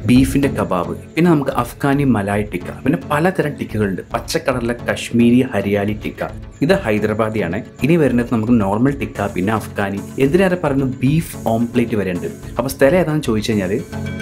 ബീഫിന്റെ കബാബ് പിന്നെ നമുക്ക് അഫ്ഗാനി മലായ് ടിക്ക പിന്നെ പലതരം ടിക്കകളുണ്ട് പച്ചക്കളറിലെ കശ്മീരി ഹരിയാലി ടിക്ക ഇത് ഹൈദരാബാദിയാണ് ഇനി വരുന്നത് നമുക്ക് നോർമൽ ടിക്ക പിന്നെ അഫ്ഗാനി എന്തിനേറെ പറയുന്നു ബീഫ് ഓംപ്ലേറ്റ് വരെ ഉണ്ട് അപ്പോൾ സ്ഥലം ഏതാണെന്ന് ചോദിച്ചു കഴിഞ്ഞാൽ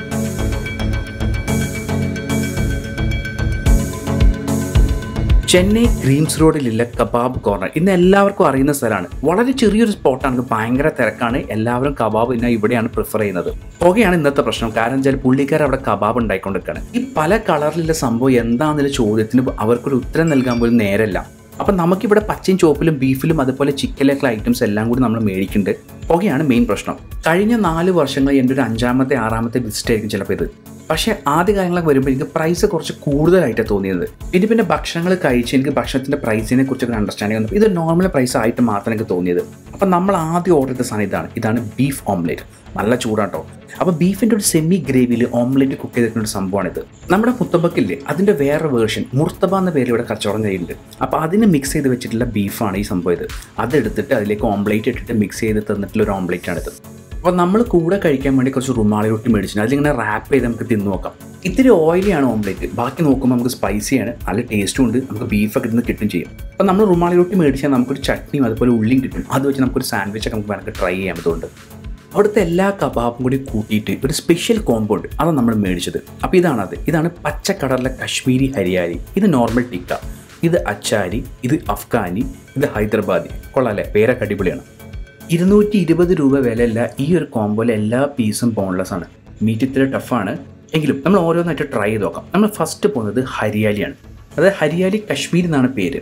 ചെന്നൈ ക്രീംസ് റോഡിലുള്ള കബാബ് കോർണർ ഇന്ന് എല്ലാവർക്കും അറിയുന്ന സ്ഥലമാണ് വളരെ ചെറിയൊരു സ്പോട്ടാണ് ഭയങ്കര തിരക്കാണ് എല്ലാവരും കബാബ് ഇന്ന് ഇവിടെയാണ് പ്രിഫർ ചെയ്യുന്നത് പുകയാണ് ഇന്നത്തെ പ്രശ്നം കാരണം വെച്ചാൽ പുള്ളിക്കാർ അവിടെ കബാബ് ഉണ്ടായിക്കൊണ്ടിരിക്കുകയാണ് ഈ പല കളറിലുള്ള സംഭവം എന്താണെന്നുള്ള ചോദ്യത്തിന് അവർക്കൊരു ഉത്തരം നൽകാൻ പോലും നേരല്ല അപ്പം നമുക്കിവിടെ പച്ചയും ചോപ്പിലും ബീഫിലും അതുപോലെ ചിക്കനിലൊക്കെ ഐറ്റംസ് എല്ലാം കൂടി നമ്മൾ മേടിക്കുന്നുണ്ട് പുകയാണ് മെയിൻ പ്രശ്നം കഴിഞ്ഞ നാല് വർഷങ്ങളിൽ എൻ്റെ ഒരു അഞ്ചാമത്തെ ആറാമത്തെ വിസിറ്റ് ആയിരിക്കും ചിലപ്പോൾ ഇത് പക്ഷേ ആദ്യ കാര്യങ്ങളൊക്കെ വരുമ്പോൾ എനിക്ക് പ്രൈസ് കുറച്ച് കൂടുതലായിട്ടാണ് തോന്നിയത് പിന്നെ പിന്നെ ഭക്ഷണങ്ങൾ കഴിച്ച് എനിക്ക് ഭക്ഷണത്തിൻ്റെ പ്രൈസിനെ കുറിച്ചൊക്കെ അണ്ടർസ്റ്റാൻഡിങ് വന്നു ഇത് നോർമൽ പ്രൈസ് ആയിട്ട് മാത്രം എനിക്ക് തോന്നിയത് അപ്പം നമ്മൾ ആദ്യം ഓർഡർ ചെയ്ത സാധനം ഇതാണ് ഇതാണ് ബീഫ് ഓംലേറ്റ് നല്ല ചൂടാട്ടോ അപ്പോൾ ബീഫിൻ്റെ ഒരു സെമി ഗ്രേവിയിൽ ഓംലേറ്റ് കുക്ക് ചെയ്തിട്ടുള്ള ഒരു സംഭവമാണിത് നമ്മുടെ മുത്തബക്കില്ലേ അതിൻ്റെ വേറെ വേർഷൻ മുർത്തബ എന്ന പേര് ഇവിടെ കച്ചവടം ചെയ്യുന്നുണ്ട് അപ്പോൾ അതിന് മിക്സ് ചെയ്ത് വെച്ചിട്ടുള്ള ബീഫാണ് ഈ സംഭവം ഇത് അതെടുത്തിട്ട് അതിലേക്ക് ഓംലേറ്റ് ഇട്ടിട്ട് മിക്സ് ചെയ്ത് തന്നിട്ടുള്ള ഒരു ഓംലേറ്റ് ആണിത് അപ്പോൾ നമ്മൾ കൂടെ കഴിക്കാൻ വേണ്ടി കുറച്ച് റുമാളി റൊട്ടി മേടിച്ചിട്ട് അതിലിങ്ങനെ റാപ്പ് ചെയ്ത് നമുക്ക് തിന്നു നോക്കാം ഇത്തിരി ഓയിലിയാണ് ഓംലേറ്റ് ബാക്കി നോക്കുമ്പോൾ നമുക്ക് സ്പൈസിയാണ് നല്ല ടേസ്റ്റും ഉണ്ട് നമുക്ക് ബീഫൊക്കെ ഇരുന്ന് കിട്ടും ചെയ്യും അപ്പോൾ നമ്മൾ റുമാളി റൊട്ടി മേടിച്ചാൽ നമുക്കൊരു ചട്നിയും അതുപോലെ ഉള്ളിയും കിട്ടും അത് വെച്ച് നമുക്കൊരു സാൻഡ്വിച്ചൊക്കെ നമുക്ക് വേണമെങ്കിൽ ട്രൈ ചെയ്യാം അതുകൊണ്ട് അവിടുത്തെ എല്ലാ കബാബും കൂടി കൂട്ടിയിട്ട് ഒരു സ്പെഷ്യൽ കോമ്പോ ഉണ്ട് അതാണ് നമ്മൾ മേടിച്ചത് അപ്പോൾ ഇതാണത് ഇതാണ് പച്ചക്കടലിലെ കശ്മീരി ഹരിയാലി ഇത് നോർമൽ ടിക്ക ഇത് അച്ചാരി ഇത് അഫ്ഗാനി ഇത് ഹൈദരാബാദി കൊള്ളാല്ലേ പേരൊക്കെ അടിപൊളിയാണ് ഇരുന്നൂറ്റി ഇരുപത് രൂപ വിലയല്ല ഈ ഒരു കോമ്പോയിലെ എല്ലാ പീസും ബോൺലെസ് ആണ് മീറ്റ് ഇത്തിരി ടഫാണ് എങ്കിലും നമ്മൾ ഓരോന്നായിട്ട് ട്രൈ ചെയ്ത് നോക്കാം നമ്മൾ ഫസ്റ്റ് പോകുന്നത് ഹരിയാലിയാണ് അതായത് ഹരിയാലി കശ്മീർ എന്നാണ് പേര്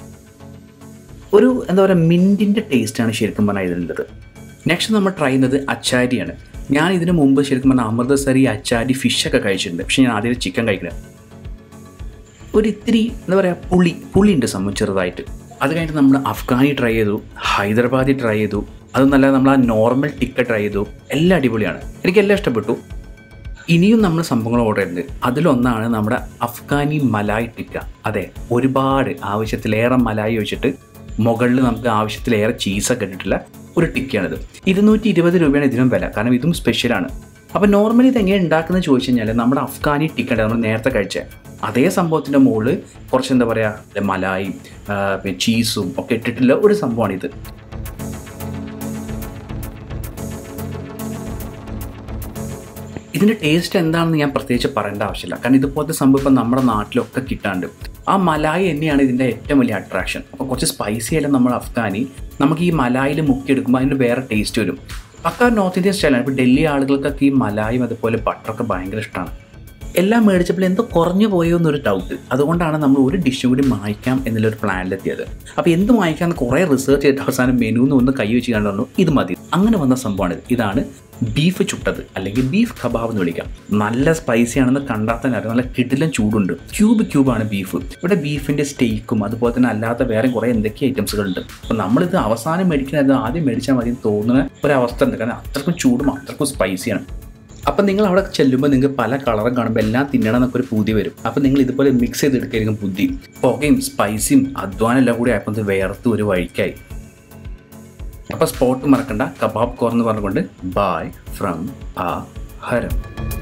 ഒരു എന്താ പറയുക മിൻറ്റിൻ്റെ ടേസ്റ്റാണ് ശരിക്കും പറഞ്ഞാൽ ഇതിലുള്ളത് നെക്സ്റ്റ് നമ്മൾ ട്രൈ ചെയ്യുന്നത് അച്ചാരിയാണ് ഞാൻ ഇതിനു മുമ്പ് ശരിക്കും പറഞ്ഞാൽ അമൃതസരി അച്ചാരി ഫിഷൊക്കെ കഴിച്ചിട്ടുണ്ട് പക്ഷേ ഞാൻ ആദ്യം ചിക്കൻ കഴിക്കുന്നത് ഒരു ഇത്തിരി എന്താ പറയുക പുളി പുളി ഉണ്ട് സംഭവം ചെറുതായിട്ട് അത് കഴിഞ്ഞിട്ട് നമ്മൾ അഫ്ഗാനി ട്രൈ ചെയ്തു ഹൈദരാബാദി ട്രൈ ചെയ്തു അതൊന്നല്ല നമ്മൾ ആ നോർമൽ ടിക്ക ട്രൈ ചെയ്തു എല്ലാം അടിപൊളിയാണ് എനിക്കെല്ലാം ഇഷ്ടപ്പെട്ടു ഇനിയും നമ്മൾ സംഭവങ്ങൾ ഓർഡർ ചെയ്യുന്നുണ്ട് അതിലൊന്നാണ് നമ്മുടെ അഫ്ഗാനി മലായ് ടിക്ക അതെ ഒരുപാട് ആവശ്യത്തിലേറെ മലായി വെച്ചിട്ട് മുകളിൽ നമുക്ക് ആവശ്യത്തിലേറെ ചീസൊക്കെ ഇട്ടിട്ടുള്ള ഒരു ടിക്കയാണിത് ഇരുന്നൂറ്റി ഇരുപത് രൂപയാണ് ഇതിനും വില കാരണം ഇതും സ്പെഷ്യലാണ് അപ്പോൾ നോർമലി ഇത് എങ്ങനെ ഉണ്ടാക്കുന്നത് ചോദിച്ചു കഴിഞ്ഞാൽ നമ്മുടെ അഫ്ഗാനി ടിക്കറ്റ് നമ്മൾ നേരത്തെ കഴിച്ച അതേ സംഭവത്തിൻ്റെ മുകളിൽ കുറച്ച് എന്താ പറയുക മലായും ആ, പിന്നെ ചീസും ഒക്കെ ഇട്ടിട്ടുള്ള ഒരു സംഭവമാണിത് ഇതിൻ്റെ ടേസ്റ്റ് എന്താണെന്ന് ഞാൻ പ്രത്യേകിച്ച് പറയേണ്ട ആവശ്യമില്ല കാരണം ഇതുപോലത്തെ സംഭവം ഇപ്പം നമ്മുടെ നാട്ടിലൊക്കെ കിട്ടാണ്ട് ആ മലായി തന്നെയാണ് ഇതിൻ്റെ ഏറ്റവും വലിയ അട്രാക്ഷൻ അപ്പോൾ കുറച്ച് സ്പൈസി ആയാലും നമ്മൾ അഫ്ഗാനി നമുക്ക് ഈ മലായിൽ മുക്കിയെടുക്കുമ്പോൾ അതിന് വേറെ ടേസ്റ്റ് വരും പക്ക നോർത്ത് ഇന്ത്യൻ സ്റ്റൈലാണ് ഇപ്പോൾ ഡൽഹി ആളുകൾക്കൊക്കെ ഈ മലായും അതുപോലെ ബട്ടറൊക്കെ ഭയങ്കര ഇഷ്ടമാണ് എല്ലാം മേടിച്ചപ്പോൾ എന്തോ കുറഞ്ഞു പോയോ എന്നൊരു ഡൗട്ട് അതുകൊണ്ടാണ് നമ്മൾ ഒരു ഡിഷ് കൂടി മായ്ക്കാം എന്നുള്ളൊരു പ്ലാനിലെത്തിയത് അപ്പോൾ എന്ത് മായ്ക്കാമെന്ന് കുറേ റിസർച്ച് ചെയ്തിട്ട് അവസാനം മെനുന്ന് ഒന്ന് കൈ വെച്ച് കണ്ടു ഇത് മതി അങ്ങനെ വന്ന സംഭവമാണ് ഇത്. ഇതാണ് ബീഫ് ചുട്ടത് അല്ലെങ്കിൽ ബീഫ് കബാബ് എന്ന് വിളിക്കാം നല്ല സ്പൈസി ആണെന്ന് കണ്ടാൽ തന്നെ അറിയാം നല്ല കിടിലൻ ചൂടുണ്ട് ക്യൂബ് ക്യൂബാണ് ബീഫ് ഇവിടെ ബീഫിൻ്റെ സ്റ്റേക്കും അതുപോലെ തന്നെ അല്ലാത്ത വേറെ കുറേ എന്തൊക്കെ ഐറ്റംസുകളുണ്ട് അപ്പോൾ നമ്മളിത് അവസാനം മേടിക്കുന്നത് ആദ്യം മേടിച്ചാൽ മതി എന്ന് തോന്നുന്ന ഒരവസ്ഥ ഉണ്ട് കാരണം അത്രക്കും ചൂടും അത്രക്കും സ്പൈസിയാണ് അപ്പം നിങ്ങൾ അവിടെ ചെല്ലുമ്പോൾ നിങ്ങൾക്ക് പല കളറും കാണുമ്പോൾ എല്ലാം തിന്നണം എന്നൊക്കെ ഒരു പൂതി വരും അപ്പം നിങ്ങൾ ഇതുപോലെ മിക്സ് ചെയ്തെടുക്കായിരിക്കും ബുദ്ധി പുകയും സ്പൈസിയും അധ്വാനം എല്ലാം കൂടി ആയപ്പോൾ ഇത് വേർത്ത് ഒരു വഴിക്കായി അപ്പോൾ സ്പോട്ട് മറക്കണ്ട കബാബ് കോർ എന്ന് പറഞ്ഞുകൊണ്ട് ബായ് ഫ്രം ആ ഹരം